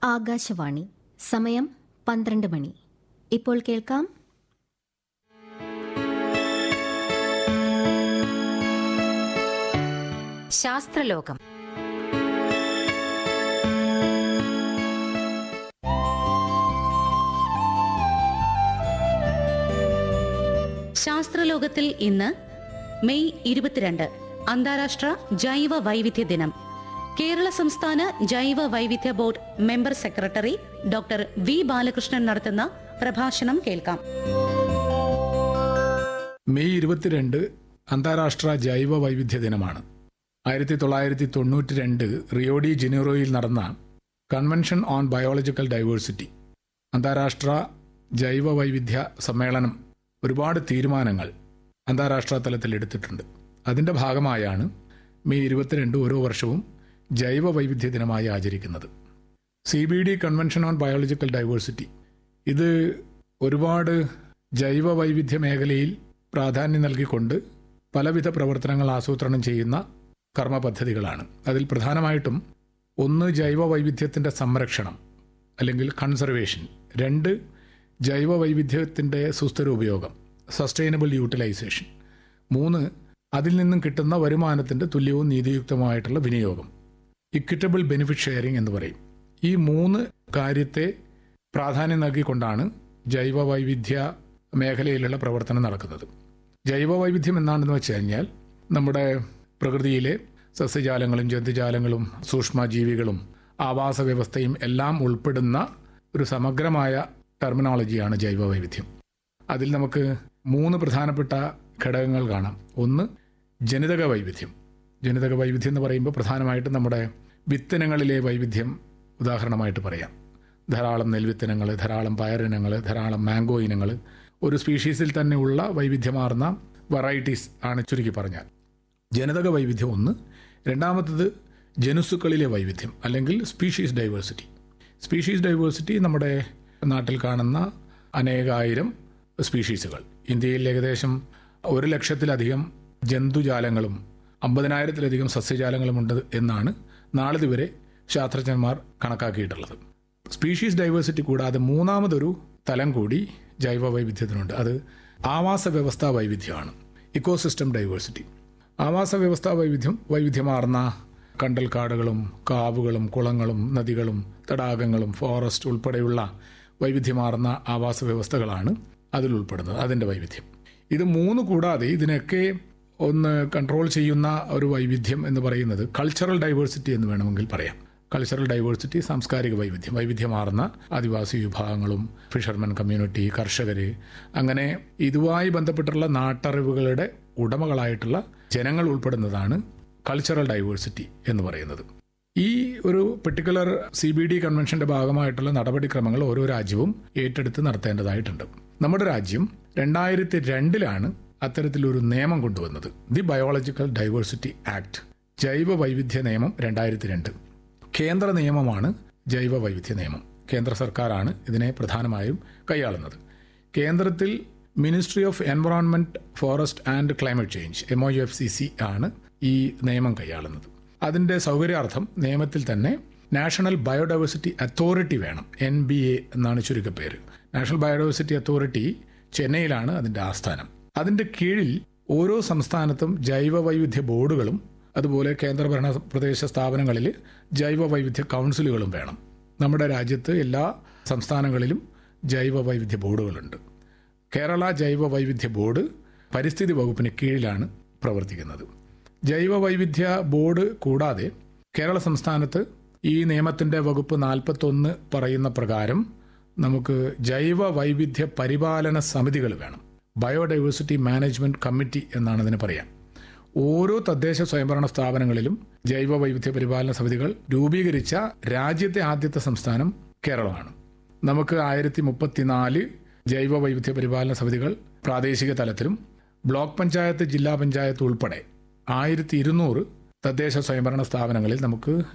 ആകാശവാണി സമയം പന്ത്രണ്ട് മണി ഇപ്പോൾ കേൾക്കാം ശാസ്ത്രലോകം ശാസ്ത്രലോകത്തിൽ ഇന്ന് മെയ് ഇരുപത്തിരണ്ട് അന്താരാഷ്ട്ര ജൈവ വൈവിധ്യ ദിനം കേരള സംസ്ഥാന ജൈവ വൈവിധ്യ board member secretary doctor V Balakrishnan നടത്തുന്ന പ്രഭാഷണം കേൾക്കാം മെയ് ഇരുപത്തിരണ്ട് അന്താരാഷ്ട്ര ജൈവ വൈവിധ്യ ദിനമാണ് ആയിരത്തി തൊള്ളായിരത്തി തൊണ്ണൂറ്റി രണ്ട് റിയോഡി ജനീറോയിൽ നടന്ന കൺവെൻഷൻ ഓൺ ബയോളജിക്കൽ ഡൈവേഴ്സിറ്റി അന്താരാഷ്ട്ര ജൈവ വൈവിധ്യ സമ്മേളനം ഒരുപാട് തീരുമാനങ്ങൾ അന്താരാഷ്ട്ര തലത്തിൽ എടുത്തിട്ടുണ്ട് അതിന്റെ ഭാഗമായാണ് മെയ് ഇരുപത്തിരണ്ട് ഓരോ വർഷവും ജൈവ വൈവിധ്യ ദിനമായി ആചരിക്കുന്നത് C B D convention on biological diversity ഇത് ഒരുപാട് ജൈവ വൈവിധ്യ മേഖലയിൽ പ്രാധാന്യം നൽകിക്കൊണ്ട് പലവിധ പ്രവർത്തനങ്ങൾ ആസൂത്രണം ചെയ്യുന്ന കർമ്മ പദ്ധതികളാണ് അതിൽ പ്രധാനമായിട്ടും ഒന്ന് ജൈവ വൈവിധ്യത്തിൻ്റെ സംരക്ഷണം അല്ലെങ്കിൽ കൺസർവേഷൻ രണ്ട് ജൈവ വൈവിധ്യത്തിൻ്റെ സുസ്ഥിര ഉപയോഗം സസ്റ്റൈനബിൾ യൂട്ടിലൈസേഷൻ മൂന്ന് അതിൽ നിന്നും കിട്ടുന്ന വരുമാനത്തിൻ്റെ തുല്യവും നീതിയുക്തവുമായിട്ടുള്ള വിനിയോഗം ഇക്വിറ്റബിൾ ബെനിഫിറ്റ് ഷെയറിംഗ് എന്ന് പറയും ഈ മൂന്ന് കാര്യത്തെ പ്രാധാന്യം നൽകിക്കൊണ്ടാണ് ജൈവ വൈവിധ്യ മേഖലയിലുള്ള പ്രവർത്തനം നടക്കുന്നത് ജൈവ വൈവിധ്യം എന്താണെന്ന് വെച്ച് കഴിഞ്ഞാൽ നമ്മുടെ പ്രകൃതിയിലെ സസ്യജാലങ്ങളും ജന്തുജാലങ്ങളും സൂക്ഷ്മജീവികളും ആവാസ വ്യവസ്ഥയും എല്ലാം ഉൾപ്പെടുന്ന ഒരു സമഗ്രമായ ടെർമിനോളജിയാണ് ജൈവ വൈവിധ്യം അതിൽ നമുക്ക് മൂന്ന് പ്രധാനപ്പെട്ട ഘടകങ്ങൾ കാണാം ഒന്ന് ജനിതക വൈവിധ്യം ജനിതക വൈവിധ്യം എന്ന് പറയുമ്പോൾ പ്രധാനമായിട്ടും നമ്മുടെ വിത്തിനങ്ങളിലെ വൈവിധ്യം ഉദാഹരണമായിട്ട് പറയാം ധാരാളം നെൽവിത്തിനങ്ങൾ ധാരാളം പയറിനങ്ങൾ ധാരാളം മാംഗോ ഇനങ്ങൾ ഒരു സ്പീഷീസിൽ തന്നെ ഉള്ള വൈവിധ്യമാർന്ന വെറൈറ്റീസ് ആണ് ചുരുക്കി പറഞ്ഞാൽ ജനിതക വൈവിധ്യം ഒന്ന് രണ്ടാമത്തത് ജനുസുക്കളിലെ വൈവിധ്യം അല്ലെങ്കിൽ സ്പീഷീസ് ഡൈവേഴ്സിറ്റി സ്പീഷീസ് ഡൈവേഴ്സിറ്റി നമ്മുടെ നാട്ടിൽ കാണുന്ന അനേകായിരം സ്പീഷീസുകൾ ഇന്ത്യയിൽ ഏകദേശം ഒരു ലക്ഷത്തിലധികം ജന്തുജാലങ്ങളും അമ്പതിനായിരത്തിലധികം സസ്യജാലങ്ങളുമുണ്ട് എന്നാണ് നാളിതുവരെ ശാസ്ത്രജ്ഞന്മാർ കണക്കാക്കിയിട്ടുള്ളത് സ്പീഷീസ് ഡൈവേഴ്സിറ്റി കൂടാതെ മൂന്നാമതൊരു തലം കൂടി ജൈവ വൈവിധ്യത്തിനുണ്ട് അത് ആവാസ വ്യവസ്ഥാ വൈവിധ്യമാണ് ഇക്കോസിസ്റ്റം ഡൈവേഴ്സിറ്റി ആവാസ വ്യവസ്ഥാ വൈവിധ്യം വൈവിധ്യമാർന്ന കണ്ടൽക്കാടുകളും കാവുകളും കുളങ്ങളും നദികളും തടാകങ്ങളും ഫോറസ്റ്റ് ഉൾപ്പെടെയുള്ള വൈവിധ്യമാർന്ന ആവാസ വ്യവസ്ഥകളാണ് അതിൽ ഉൾപ്പെടുന്നത് അതിൻ്റെ വൈവിധ്യം ഇത് മൂന്ന് കൂടാതെ ഇതിനൊക്കെ ഒന്ന് കൺട്രോൾ ചെയ്യുന്ന ഒരു വൈവിധ്യം എന്ന് പറയുന്നത് കൾച്ചറൽ ഡൈവേഴ്സിറ്റി എന്ന് വേണമെങ്കിൽ പറയാം കൾച്ചറൽ ഡൈവേഴ്സിറ്റി സാംസ്കാരിക വൈവിധ്യം വൈവിധ്യമാർന്ന ആദിവാസി വിഭാഗങ്ങളും ഫിഷർമെൻ കമ്മ്യൂണിറ്റി കർഷകര് അങ്ങനെ ഇതുമായി ബന്ധപ്പെട്ടുള്ള നാട്ടറിവുകളുടെ ഉടമകളായിട്ടുള്ള ജനങ്ങൾ ഉൾപ്പെടുന്നതാണ് കൾച്ചറൽ ഡൈവേഴ്സിറ്റി എന്ന് പറയുന്നത് ഈ ഒരു പെർട്ടിക്കുലർ സി ബി ഡി കൺവെൻഷന്റെ ഭാഗമായിട്ടുള്ള നടപടിക്രമങ്ങൾ ഓരോ രാജ്യവും ഏറ്റെടുത്ത് നടത്തേണ്ടതായിട്ടുണ്ട് നമ്മുടെ രാജ്യം രണ്ടായിരത്തി രണ്ടിലാണ് അത്തരത്തിലൊരു നിയമം കൊണ്ടുവന്നത് ദി ബയോളജിക്കൽ ഡൈവേഴ്സിറ്റി ആക്ട് ജൈവ വൈവിധ്യ നിയമം രണ്ടായിരത്തി രണ്ട് കേന്ദ്ര നിയമമാണ് ജൈവ വൈവിധ്യ നിയമം കേന്ദ്ര സർക്കാരാണ് ഇതിനെ പ്രധാനമായും കൈയാളുന്നത് കേന്ദ്രത്തിൽ ministry of environment forest and climate change M O E F C C ആണ് ഈ നിയമം കൈയാളുന്നത് അതിന്റെ സൗകര്യാർത്ഥം നിയമത്തിൽ തന്നെ നാഷണൽ ബയോഡൈവേഴ്സിറ്റി അതോറിറ്റി വേണം എൻ ബി എ എന്നാണ് ചുരുക്കപ്പേര് നാഷണൽ ബയോഡൈവേഴ്സിറ്റി അതോറിറ്റി ചെന്നൈയിലാണ് അതിന്റെ ആസ്ഥാനം അതിന്റെ കീഴിൽ ഓരോ സംസ്ഥാനത്തും ജൈവ വൈവിധ്യ ബോർഡുകളും അതുപോലെ കേന്ദ്രഭരണ പ്രദേശ സ്ഥാപനങ്ങളിൽ ജൈവ വൈവിധ്യ കൗൺസിലുകളും വേണം നമ്മുടെ രാജ്യത്ത് എല്ലാ സംസ്ഥാനങ്ങളിലും ജൈവ വൈവിധ്യ ബോർഡുകളുണ്ട് കേരള ജൈവ വൈവിധ്യ ബോർഡ് പരിസ്ഥിതി വകുപ്പിന് കീഴിലാണ് പ്രവർത്തിക്കുന്നത് ജൈവ വൈവിധ്യ ബോർഡ് കൂടാതെ കേരള സംസ്ഥാനത്ത് ഈ നിയമത്തിന്റെ വകുപ്പ് നാൽപ്പത്തൊന്ന് പറയുന്ന പ്രകാരം നമുക്ക് ജൈവ വൈവിധ്യ പരിപാലന സമിതികൾ വേണം ബയോഡൈവേഴ്സിറ്റി മാനേജ്മെന്റ് കമ്മിറ്റി എന്നാണ് അതിന് പറയാം ഓരോ തദ്ദേശ സ്വയംഭരണ സ്ഥാപനങ്ങളിലും ജൈവ വൈവിധ്യ പരിപാലന സമിതികൾ രൂപീകരിച്ച രാജ്യത്തെ ആദ്യത്തെ സംസ്ഥാനം കേരളമാണ് നമുക്ക് ആയിരത്തി മുപ്പത്തിനാല് ജൈവ വൈവിധ്യ പരിപാലന സമിതികൾ പ്രാദേശിക തലത്തിലും ബ്ലോക്ക് പഞ്ചായത്ത് ജില്ലാ പഞ്ചായത്ത് ഉൾപ്പെടെ ആയിരത്തി ഇരുന്നൂറ് തദ്ദേശ സ്വയംഭരണ സ്ഥാപനങ്ങളിൽ നമുക്ക്